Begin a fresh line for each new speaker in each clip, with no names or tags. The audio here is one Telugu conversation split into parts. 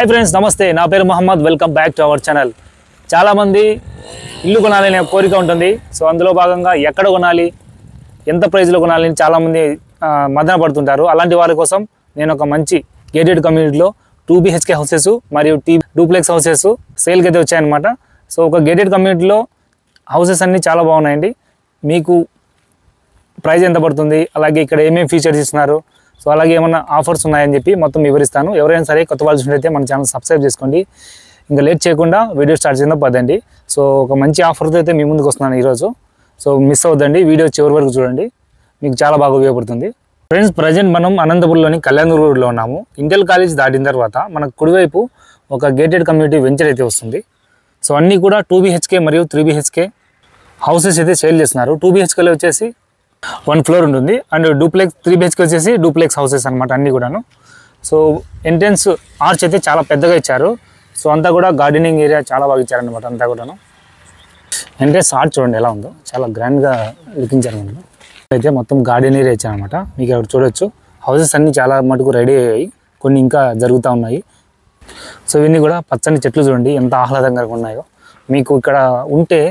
హాయ్ ఫ్రెండ్స్ నమస్తే నా పేరు Mohammed welcome back to our channel చాలామంది ఇల్లు కొనాలనే కోరిక ఉంటుంది సో అందులో భాగంగా ఎక్కడ కొనాలి ఎంత ప్రైస్లో కొనాలి అని చాలామంది ఆ, మదన పడుతుంటారు అలాంటి వారి కోసం నేను ఒక మంచి గేటెడ్ కమ్యూనిటీలో టూ బిహెచ్కే హౌసెస్ మరియు టీ డూప్లెక్స్ హౌసెస్ సేల్కి అయితే వచ్చాయన్నమాట సో ఒక గేటెడ్ కమ్యూనిటీలో హౌసెస్ అన్నీ చాలా బాగున్నాయండి మీకు ప్రైస్ ఎంత పడుతుంది అలాగే ఇక్కడ ఏమేమి ఫీచర్స్ ఇస్తున్నారు సో అలాగే ఏమైనా ఆఫర్స్ ఉన్నాయని చెప్పి మొత్తం వివరిస్తాను ఎవరైనా సరే కొత్త వాళ్ళు చూసినట్లయితే మన ఛానల్ సబ్స్క్రైబ్ చేసుకోండి ఇంకా లేట్ చేయకుండా వీడియో స్టార్ట్ చేద్దాం పదండి సో ఒక మంచి ఆఫర్తో అయితే మీ ముందుకు వస్తున్నాను ఈరోజు సో మిస్ అవుద్దండి వీడియో చివరి వరకు చూడండి మీకు చాలా బాగా ఉపయోగపడుతుంది ఫ్రెండ్స్ ప్రజెంట్ మనం అనంతపురంలోని కళ్యాణ్ రోడ్లో ఉన్నాము ఇంటెల్ కాలేజ్ దాటిన తర్వాత మనకు కుడివైపు ఒక గేటెడ్ కమ్యూనిటీ వెంచర్ అయితే వస్తుంది సో అన్నీ కూడా టూ బీహెచ్కే మరియు త్రీ బీహెచ్కే హౌసెస్ అయితే సేల్ చేస్తున్నారు టూ బీహెచ్కేలో వచ్చేసి వన్ ఫ్లోర్ ఉంటుంది అండ్ డూప్లెక్స్ త్రీ బీహెచ్కే వచ్చేసి డూప్లెక్స్ హౌసెస్ అనమాట అన్నీ కూడాను సో ఎంట్రన్స్ ఆర్చ్ అయితే చాలా పెద్దగా ఇచ్చారు సో అంతా కూడా గార్డెనింగ్ ఏరియా చాలా బాగా ఇచ్చారనమాట అంతా కూడాను ఎంట్రన్స్ ఆర్చ్ చూడండి ఎలా ఉందో చాలా గ్రాండ్గా లిఖించారనమాట అయితే మొత్తం గార్డెన్ ఏరియా ఇచ్చారనమాట మీకు అక్కడ చూడొచ్చు హౌసెస్ అన్నీ చాలా మటుకు రెడీ అయ్యాయి కొన్ని ఇంకా జరుగుతూ ఉన్నాయి సో ఇవన్నీ కూడా పచ్చని చెట్లు చూడండి ఎంత ఆహ్లాదంగా ఉన్నాయో మీకు ఇక్కడ ఉంటే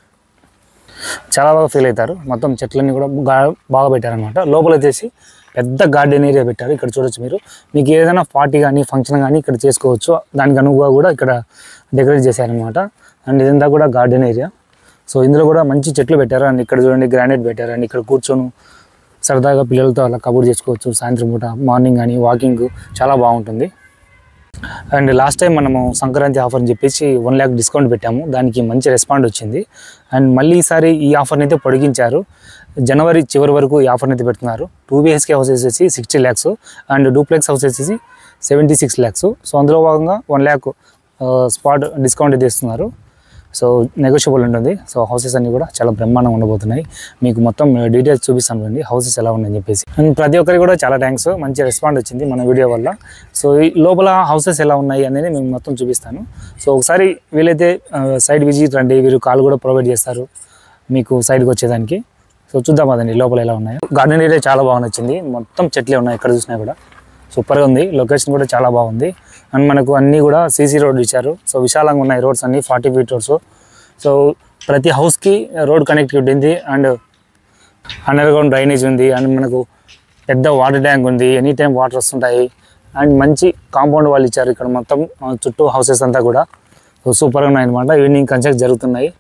చాలా బాగా ఫీల్ అవుతారు మొత్తం చెట్లన్నీ కూడా గా- బాగా పెట్టారనమాట లోపల వచ్చేసి పెద్ద గార్డెన్ ఏరియా పెట్టారు ఇక్కడ చూడొచ్చు మీరు మీకు ఏదైనా పార్టీ కానీ ఫంక్షన్ కానీ ఇక్కడ చేసుకోవచ్చు దానికి అనువుగా కూడా ఇక్కడ డెకరేట్ చేశారనమాట అండ్ ఇదంతా కూడా గార్డెన్ ఏరియా సో ఇందులో కూడా మంచి చెట్లు పెట్టారు అండ్ ఇక్కడ చూడండి గ్రానైట్ పెట్టారు అండ్ ఇక్కడ కూర్చొని సరదాగా పిల్లలతో అలా కబుర్ చేసుకోవచ్చు సాయంత్రం పూట మార్నింగ్ కానీ వాకింగ్ చాలా బాగుంటుంది అండ్ లాస్ట్ టైం మనము సంక్రాంతి ఆఫర్ అని చెప్పేసి వన్ ల్యాక్ డిస్కౌంట్ పెట్టాము దానికి మంచి రెస్పాండ్ వచ్చింది అండ్ మళ్ళీ ఈసారి ఈ ఆఫర్ని అయితే పొడిగించారు జనవరి చివరి వరకు ఈ ఆఫర్ని అయితే పెడుతున్నారు టూ బీహెచ్కే హౌస్ వచ్చేసి sixty lakhs and duplex house వచ్చేసి సెవెంటీ సిక్స్ ల్యాక్స్ సో అందులో భాగంగా వన్ ల్యాక్ స్పాట్ డిస్కౌంట్ అయితే ఇస్తున్నారు సో నెగోషియబుల్ ఉంటుంది సో హౌసెస్ అన్ని కూడా చాలా బ్రహ్మాండంగా ఉండబోతున్నాయి మీకు మొత్తం డీటెయిల్స్ చూపిస్తాను అండి హౌసెస్ ఎలా ఉన్నాయని చెప్పేసి అండ్ ప్రతి ఒక్కరికి కూడా చాలా థ్యాంక్స్ మంచి రెస్పాండ్ వచ్చింది మన వీడియో వల్ల సో ఈ లోపల హౌసెస్ ఎలా ఉన్నాయి అనేది మేము మొత్తం చూపిస్తాను సో ఒకసారి వీలైతే సైడ్ విజిట్ రండి వీరు కాల్ కూడా ప్రొవైడ్ చేస్తారు మీకు సైడ్కి వచ్చేదానికి సో చూద్దాం అదండి లోపల ఎలా ఉన్నాయో గార్డెన్ ఏరియా చాలా బాగా నచ్చింది మొత్తం చెట్లే ఉన్నాయి ఎక్కడ చూసినా కూడా సూపర్గా ఉంది లొకేషన్ కూడా చాలా బాగుంది అండ్ మనకు అన్నీ కూడా సీసీ రోడ్ ఇచ్చారు సో విశాలంగా ఉన్నాయి రోడ్స్ అన్ని ఫార్టీ ఫీట్ రోడ్స్ సో ప్రతి హౌస్కి రోడ్ కనెక్టివిటీ ఉంది అండ్ అండర్ గ్రౌండ్ డ్రైనేజ్ ఉంది అండ్ మనకు పెద్ద వాటర్ ట్యాంక్ ఉంది ఎనీ టైం వాటర్ వస్తుంటాయి అండ్ మంచి కాంపౌండ్ వాళ్ళు ఇచ్చారు ఇక్కడ మొత్తం ఆ, చుట్టూ హౌసెస్ అంతా కూడా సో సూపర్గా ఉన్నాయి అనమాట ఈవినింగ్ కన్స్ట్రక్ట్ జరుగుతున్నాయి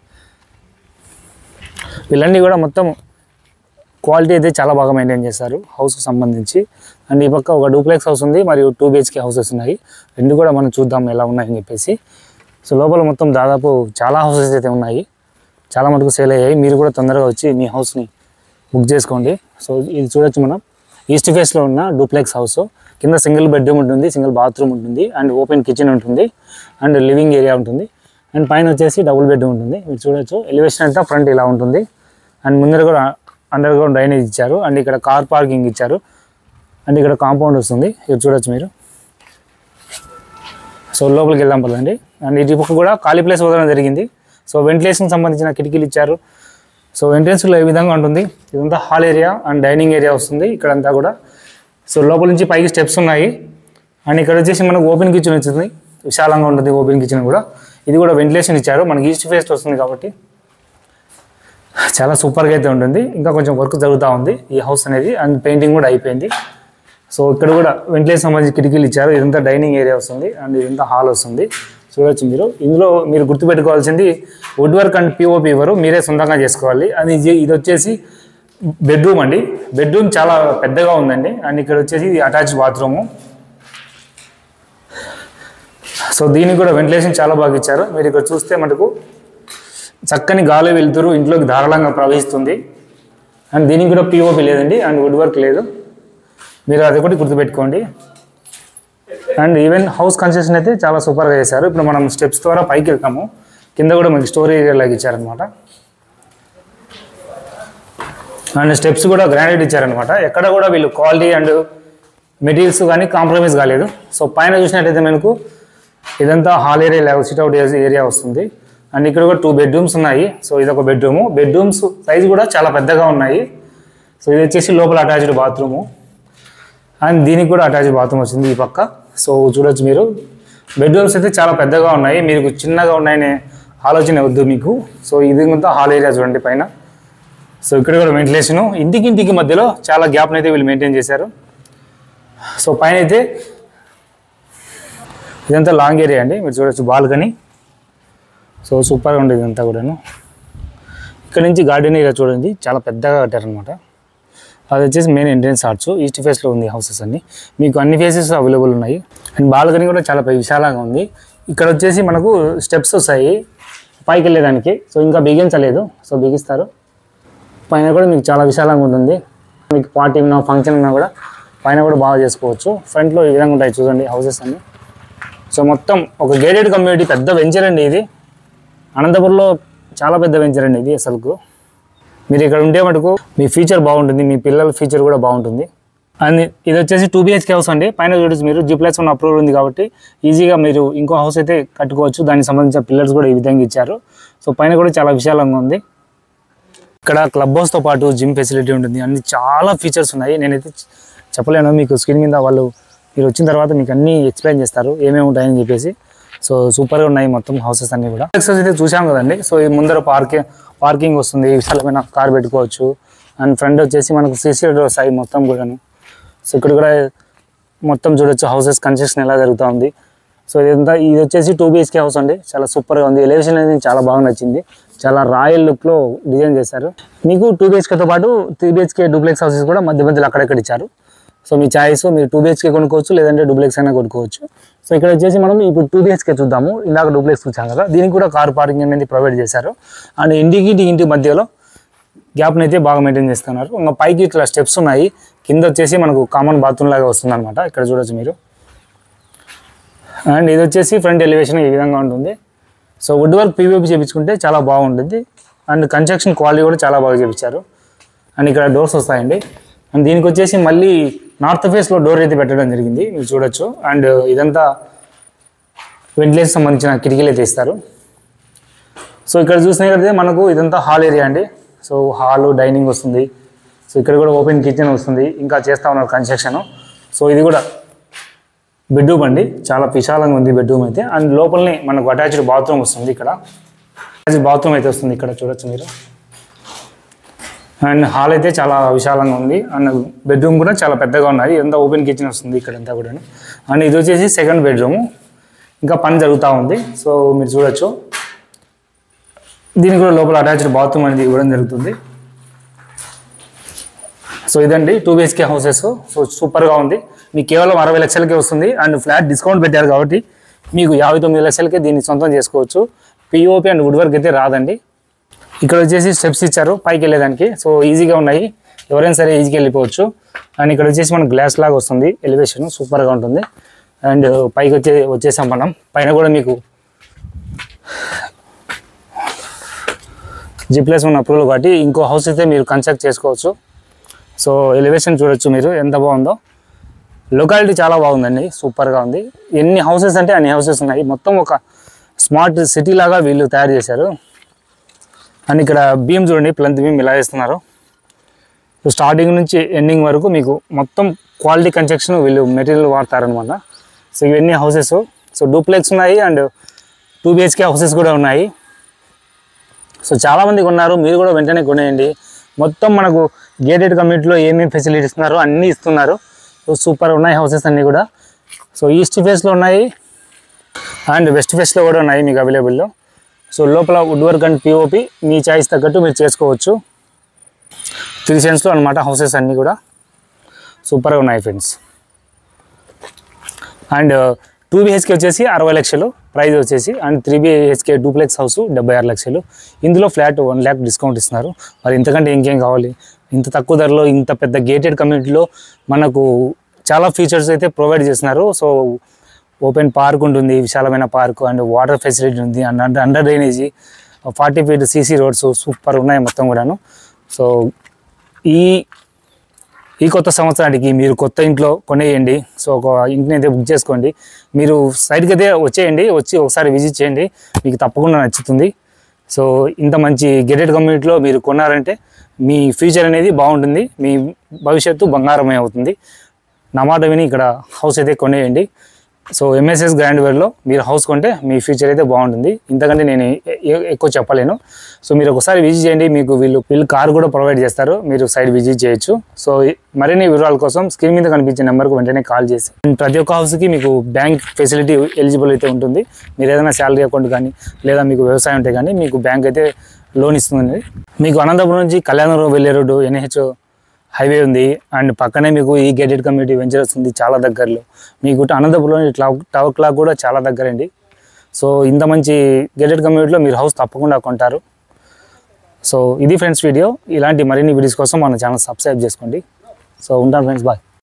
వీళ్ళన్నీ కూడా మొత్తం క్వాలిటీ అయితే చాలా బాగా మెయింటైన్ చేస్తారు హౌస్కి సంబంధించి అండ్ ఈ పక్క ఒక డూప్లెక్స్ హౌస్ ఉంది మరియు టూ బిహెచ్కే హౌసెస్ ఉన్నాయి రెండు కూడా మనం చూద్దాం ఎలా ఉన్నాయని చెప్పేసి సో లోపల మొత్తం దాదాపు చాలా హౌసెస్ అయితే ఉన్నాయి చాలా మటుకు సేల్ అయ్యాయి మీరు కూడా తొందరగా వచ్చి మీ హౌస్ని బుక్ చేసుకోండి సో ఇది చూడొచ్చు మనం ఈస్ట్ ఫేస్లో ఉన్న డూప్లెక్స్ హౌస్ కింద సింగిల్ బెడ్రూమ్ ఉంటుంది సింగిల్ బాత్రూమ్ ఉంటుంది అండ్ ఓపెన్ కిచెన్ ఉంటుంది అండ్ లివింగ్ ఏరియా ఉంటుంది అండ్ పైన వచ్చేసి డబుల్ బెడ్రూమ్ ఉంటుంది మీరు చూడొచ్చు ఎలివేషన్ అంతా ఫ్రంట్ ఇలా ఉంటుంది అండ్ ముందర కూడా అండర్ గ్రౌండ్ డ్రైనేజ్ ఇచ్చారు అండ్ ఇక్కడ కార్ పార్కింగ్ ఇచ్చారు అండ్ ఇక్కడ కాంపౌండ్ వస్తుంది ఇది చూడొచ్చు మీరు సో లోపలికి వెళ్దాం పదండి అండ్ ఇటు పక్క కూడా ఖాళీ ప్లేస్ వదలడం జరిగింది సో వెంటిలేషన్ సంబంధించిన కిటికీలు ఇచ్చారు సో ఎంట్రెన్స్లో ఏ విధంగా ఉంటుంది ఇదంతా hall area and dining area వస్తుంది ఇక్కడంతా కూడా సో లోపల నుంచి పైకి స్టెప్స్ ఉన్నాయి అండ్ ఇక్కడ వచ్చేసి మనకు ఓపెన్ కిచెన్ వచ్చింది విశాలంగా ఉంటుంది ఓపెన్ కిచెన్ కూడా ఇది కూడా వెంటిలేషన్ ఇచ్చారు మనకి ఈస్ట్ ఫేస్ వస్తుంది కాబట్టి చాలా సూపర్గా అయితే ఉంటుంది ఇంకా కొంచెం వర్క్ జరుగుతూ ఉంది ఈ హౌస్ అనేది అండ్ పెయింటింగ్ కూడా అయిపోయింది సో ఇక్కడ కూడా వెంటిలేషన్ సంబంధించి కిటికీలు ఇచ్చారు ఇదంతా డైనింగ్ ఏరియా వస్తుంది అండ్ ఇదంతా హాల్ వస్తుంది చూడొచ్చు మీరు ఇందులో మీరు గుర్తుపెట్టుకోవాల్సింది వుడ్ వర్క్ అండ్ పిఓపి ఇవ్వరు మీరే సొంతంగా చేసుకోవాలి అది ఇది- ఇది వచ్చేసి బెడ్రూమ్ అండి బెడ్రూమ్ చాలా పెద్దగా ఉందండి అండ్ ఇక్కడ వచ్చేసి అటాచ్ బాత్రూము సో దీనికి కూడా వెంటిలేషన్ చాలా బాగా ఇచ్చారు మీరు ఇక్కడ చూస్తే మనకు చక్కని గాలి వెళ్తురు ఇంట్లోకి ధారాళంగా ప్రవహిస్తుంది అండ్ దీనికి కూడా పిఓపి లేదండి అండ్ వుడ్ వర్క్ లేదు మీరు అది ఒకటి గుర్తుపెట్టుకోండి అండ్ ఈవెన్ హౌస్ కన్స్ట్రక్షన్ అయితే చాలా సూపర్గా చేశారు ఇప్పుడు మనం స్టెప్స్ ద్వారా పైకి వెళ్తాము కింద కూడా మనకి స్టోరీ ఏరియా లాగా ఇచ్చారనమాట అండ్ స్టెప్స్ కూడా గ్రానైట్ ఇచ్చారనమాట ఎక్కడ కూడా వీళ్ళు క్వాలిటీ అండ్ మెటీరియల్స్ కానీ కాంప్రమైజ్ కాలేదు సో పైన చూసినట్టయితే మనకు ఇదంతా హాల్ ఏరియా లాగా సిట్అవుట్ ఏరియా వస్తుంది అండ్ ఇక్కడ కూడా టూ బెడ్రూమ్స్ ఉన్నాయి సో ఇది ఒక బెడ్రూము బెడ్రూమ్స్ సైజ్ కూడా చాలా పెద్దగా ఉన్నాయి సో ఇది వచ్చేసి లోపల అటాచ్డ్ బాత్రూము అండ్ దీనికి కూడా అటాచ్డ్ బాత్రూమ్ వచ్చింది ఈ పక్క సో చూడొచ్చు మీరు బెడ్రూమ్స్ అయితే చాలా పెద్దగా ఉన్నాయి మీకు చిన్నగా ఉన్నాయనే ఆలోచన వద్దు మీకు సో ఇది మొత్తం హాల్ ఏరియా చూడండి పైన సో ఇక్కడ కూడా వెంటిలేషను ఇంటికి ఇంటికి మధ్యలో చాలా గ్యాప్ని అయితే వీళ్ళు మెయింటైన్ చేశారు సో పైన అయితే ఇదంతా లాంగ్ ఏరియా అండి మీరు చూడొచ్చు బాల్కనీ సో సూపర్గా ఉండేది ఇదంతా కూడాను ఇక్కడ నుంచి గార్డెన్ ఏరియా చూడండి చాలా పెద్దగా కట్టారనమాట అది వచ్చేసి మెయిన్ ఎంట్రెన్స్ ఆర్చ్ ఈస్ట్ ఫేస్లో ఉంది హౌసెస్ అన్ని మీకు అన్ని ఫేసెస్ అవైలబుల్ ఉన్నాయి అండ్ బాల్కనీ కూడా చాలా పెద్ద విశాలంగా ఉంది ఇక్కడ వచ్చేసి మనకు స్టెప్స్ వస్తాయి పైకి వెళ్ళేదానికి సో ఇంకా బిగించలేదు సో బిగిస్తారు పైన కూడా మీకు చాలా విశాలంగా ఉంటుంది మీకు పార్టీ ఉన్నా ఫంక్షన్ ఉన్నా కూడా పైన కూడా బాగా చేసుకోవచ్చు ఫ్రంట్లో ఈ విధంగా ఉంటాయి చూడండి హౌసెస్ అన్ని సో మొత్తం ఒక గేటెడ్ కమ్యూనిటీ పెద్ద వెంచర్ అండి ఇది అనంతపురంలో చాలా పెద్ద వెంచర్ అండి ఇది అసలుకు మీరు ఇక్కడ ఉంటే మటుకు మీ ఫ్యూచర్ బాగుంటుంది మీ పిల్లల ఫ్యూచర్ కూడా బాగుంటుంది అండ్ ఇది వచ్చేసి టూ బిహెచ్కే హౌస్ అండి పైన చూడొచ్చు మీరు జీ ప్లస్ వన్ అప్రూవల్ ఉంది కాబట్టి ఈజీగా మీరు ఇంకో హౌస్ అయితే కట్టుకోవచ్చు దానికి సంబంధించిన పిల్లర్స్ కూడా ఈ విధంగా ఇచ్చారు సో పైన కూడా చాలా విశాలంగా ఉంది ఇక్కడ క్లబ్ హౌస్తో పాటు జిమ్ ఫెసిలిటీ ఉంటుంది అన్ని చాలా ఫీచర్స్ ఉన్నాయి నేనైతే చె- చెప్పలేను మీకు స్క్రీన్ మీద వాళ్ళు మీరు వచ్చిన తర్వాత మీకు అన్నీ ఎక్స్ప్లెయిన్ చేస్తారు ఏమేమి ఉంటాయని చెప్పేసి సో సూపర్గా ఉన్నాయి మొత్తం హౌసెస్ అన్ని కూడా ఎక్సెస్ అయితే చూసాం కదండి సో ఈ ముందర పార్కింగ్ పార్కింగ్ వస్తుంది విశాలమైన కార్ పెట్టుకోవచ్చు అండ్ ఫ్రంట్ వచ్చేసి మనకు సీసీ రోడ్ వస్తాయి మొత్తం కూడాను సో ఇక్కడ కూడా మొత్తం చూడొచ్చు హౌసెస్ కన్స్ట్రక్షన్ ఎలా జరుగుతూ ఉంది సో ఇదంతా ఇది వచ్చేసి టూ బిహెచ్కే హౌస్ అండి చాలా సూపర్గా ఉంది ఎలివేషన్ అనేది చాలా బాగా నచ్చింది చాలా రాయల్ లుక్లో డిజైన్ చేశారు మీకు టూ బిహెచ్కేతో పాటు త్రీ బిహెచ్కే డూప్లెక్స్ హౌసెస్ కూడా మధ్య మధ్యలో అక్కడక్కడ ఇచ్చారు సో మీ చాయిస్ మీరు టూ బిహెచ్కే కొనుక్కోవచ్చు లేదంటే డూప్లెక్స్ అయినా కొనుక్కోవచ్చు సో ఇక్కడ వచ్చేసి మనం ఇప్పుడు టూ బిహెచ్కే చూద్దాము ఇందాక డూప్లెక్స్ చూసాం కదా దీనికి కూడా కార్ పార్కింగ్ అనేది ప్రొవైడ్ చేశారు అండ్ ఇంటికి ఇంటి ఇంటి మధ్యలో గ్యాప్ని అయితే బాగా మెయింటైన్ చేస్తున్నారు ఇంకా పైకి ఇట్లా స్టెప్స్ ఉన్నాయి కింద వచ్చేసి మనకు కామన్ బాత్రూమ్ లాగా వస్తుంది అనమాట ఇక్కడ చూడొచ్చు మీరు అండ్ ఇది వచ్చేసి ఫ్రంట్ ఎలివేషన్ ఈ విధంగా ఉంటుంది సో వుడ్ వర్క్ పీవీపీ చేయించుకుంటే చాలా బాగుంటుంది అండ్ కన్స్ట్రక్షన్ క్వాలిటీ కూడా చాలా బాగా చేయించారు అండ్ ఇక్కడ డోర్స్ వస్తాయండి అండ్ దీనికి వచ్చేసి మళ్ళీ నార్త్ ఫేస్లో డోర్ అయితే పెట్టడం జరిగింది మీరు చూడొచ్చు అండ్ ఇదంతా వెంటిలేషన్ సంబంధించిన కిటికీలు అయితే ఇస్తారు సో ఇక్కడ చూసినట్లయితే మనకు ఇదంతా హాల్ ఏరియా అండి సో హాల్ డైనింగ్ వస్తుంది సో ఇక్కడ కూడా ఓపెన్ కిచెన్ వస్తుంది ఇంకా చేస్తా ఉన్నారు కన్స్ట్రక్షన్ సో ఇది కూడా బెడ్రూమ్ అండి చాలా విశాలంగా ఉంది బెడ్రూమ్ అయితే అండ్ లోపలనే మనకు అటాచ్డ్ బాత్రూమ్ వస్తుంది ఇక్కడ అటాచ్డ్ బాత్రూమ్ అయితే వస్తుంది ఇక్కడ చూడొచ్చు మీరు అండ్ హాల్ అయితే చాలా విశాలంగా ఉంది అండ్ బెడ్రూమ్ కూడా చాలా పెద్దగా ఉన్నది ఇదంతా ఓపెన్ కిచెన్ వస్తుంది ఇక్కడంతా కూడా అండ్ ఇది వచ్చేసి సెకండ్ బెడ్రూమ్ ఇంకా పని జరుగుతూ ఉంది సో మీరు చూడొచ్చు దీనికి కూడా లోపల అటాచ్డ్ బాత్రూమ్ అనేది ఇవ్వడం జరుగుతుంది సో ఇదండి టూ బిహెచ్కే హౌసెస్ సో సూపర్గా ఉంది మీకు కేవలం అరవై లక్షలకే వస్తుంది అండ్ ఫ్లాట్ డిస్కౌంట్ పెట్టారు కాబట్టి మీకు యాభై తొమ్మిది లక్షలకే దీన్ని సొంతం చేసుకోవచ్చు పిఓపి అండ్ వుడ్ వర్క్ అయితే రాదండి ఇక్కడ వచ్చేసి స్టెప్స్ ఇచ్చారు పైకి వెళ్ళేదానికి సో ఈజీగా ఉన్నాయి ఎవరైనా సరే ఈజీగా వెళ్ళిపోవచ్చు అండ్ ఇక్కడ వచ్చేసి మనకు గ్లాస్ లాగా వస్తుంది ఎలివేషన్ సూపర్గా ఉంటుంది అండ్ పైకి వచ్చే వచ్చేసాం మనం పైన కూడా మీకు జీ ప్లస్ వన్ అప్రూవల్ కాబట్టి ఇంకో హౌస్ అయితే మీరు కన్స్ట్రక్ట్ చేసుకోవచ్చు సో ఎలివేషన్ చూడొచ్చు మీరు ఎంత బాగుందో లొకాలిటీ చాలా బాగుందండి సూపర్గా ఉంది ఎన్ని హౌసెస్ అంటే అన్ని హౌసెస్ ఉన్నాయి మొత్తం ఒక స్మార్ట్ సిటీ లాగా వీళ్ళు తయారు చేశారు అండ్ ఇక్కడ బీమ్ చూడండి ప్లంత్ బీమ్ ఇలా వేస్తున్నారు సో స్టార్టింగ్ నుంచి ఎండింగ్ వరకు మీకు మొత్తం క్వాలిటీ కన్స్ట్రక్షన్ వీళ్ళు మెటీరియల్ వాడతారనమాట సో ఇవన్నీ హౌసెస్ సో డూప్లెక్స్ ఉన్నాయి అండ్ టూ బిహెచ్కే హౌసెస్ కూడా ఉన్నాయి సో చాలామంది కొన్నారు మీరు కూడా వెంటనే కొనేయండి మొత్తం మనకు గేటెడ్ కమ్యూనిటీలో ఏమేమి ఫెసిలిటీస్ ఇస్తున్నారో అన్నీ ఇస్తున్నారు సో సూపర్ ఉన్నాయి హౌసెస్ అన్నీ కూడా సో ఈస్ట్ ఫేస్లో ఉన్నాయి అండ్ వెస్ట్ ఫేస్లో కూడా ఉన్నాయి మీకు అవైలబుల్లో సో లోపల వుడ్ వర్క్ అండ్ పిఓపి మీ చాయిస్ తగ్గట్టు మీరు చేసుకోవచ్చు త్రీ సెన్స్లో అనమాట హౌసెస్ అన్నీ కూడా సూపర్గా ఉన్నాయి ఫ్రెండ్స్ అండ్ టూ బిహెచ్కే వచ్చేసి అరవై లక్షలు ప్రైస్ వచ్చేసి and three BHK duplex house డెబ్బై ఆరు లక్షలు ఇందులో ఫ్లాట్ వన్ ల్యాక్ డిస్కౌంట్ ఇస్తున్నారు మరి ఇంతకంటే ఇంకేం కావాలి ఇంత తక్కువ ధరలో ఇంత పెద్ద గేటెడ్ కమ్యూనిటీలో మనకు చాలా ఫీచర్స్ అయితే ప్రొవైడ్ చేస్తున్నారు సో ఓపెన్ పార్క్ ఉంటుంది విశాలమైన పార్క్ అండ్ వాటర్ ఫెసిలిటీ ఉంది and under under drainage forty feet CC roads super ఉన్నాయి మొత్తం కూడాను సో ఈ ఈ కొత్త సంవత్సరానికి మీరు కొత్త ఇంట్లో కొనేయండి సో ఒక ఇంటిని అయితే బుక్ చేసుకోండి మీరు సైడ్కి అయితే వచ్చేయండి వచ్చి ఒకసారి విజిట్ చేయండి మీకు తప్పకుండా నచ్చుతుంది సో ఇంత మంచి గెటెడ్ కమ్యూనిటీలో మీరు కొన్నారంటే మీ ఫ్యూచర్ అనేది బాగుంటుంది మీ భవిష్యత్తు బంగారమే అవుతుంది నా మాట విని ఇక్కడ హౌస్ అయితే కొనేయండి సో ఎంఎస్ఎస్ గ్రాండ్ వేర్లో మీరు హౌస్ కొంటే మీ ఫ్యూచర్ అయితే బాగుంటుంది ఇంతకంటే నేను ఎ- ఎ- ఎక్కువ చెప్పలేను సో మీరు ఒకసారి విజిట్ చేయండి మీకు వీళ్ళు వీళ్ళు కార్ కూడా ప్రొవైడ్ చేస్తారు మీరు సైడ్ విజిట్ చేయొచ్చు సో ఈ- మరిన్ని వివరాల కోసం స్క్రీన్ మీద కనిపించే నెంబర్కి వెంటనే కాల్ చేసి ప్రతి ఒక్క హౌస్కి మీకు బ్యాంక్ ఫెసిలిటీ ఎలిజిబుల్ అయితే ఉంటుంది మీరు ఏదైనా శాలరీ అకౌంట్ కానీ లేదా మీకు వ్యవసాయం ఉంటే కానీ మీకు బ్యాంక్ అయితే లోన్ ఇస్తుంది మీకు అనంతపురం నుంచి కళ్యాణపురం వెళ్ళే రోడ్డు ఎన్హెచ్ హైవే ఉంది అండ్ పక్కనే మీకు ఈ గేటెడ్ కమ్యూనిటీ వెంచర్స్ ఉంది చాలా దగ్గరలో మీకు అనంతపురం టవర్ టవర్ క్లాక్ కూడా చాలా దగ్గరండి సో ఇంత మంచి గేటెడ్ కమ్యూనిటీలో మీరు హౌస్ తప్పకుండా కొంటారు సో ఇది ఫ్రెండ్స్ వీడియో ఇలాంటి మరిన్ని వీడియోస్ కోసం మన ఛానల్ సబ్స్క్రైబ్ చేసుకోండి సో ఉంటాను ఫ్రెండ్స్ బాయ్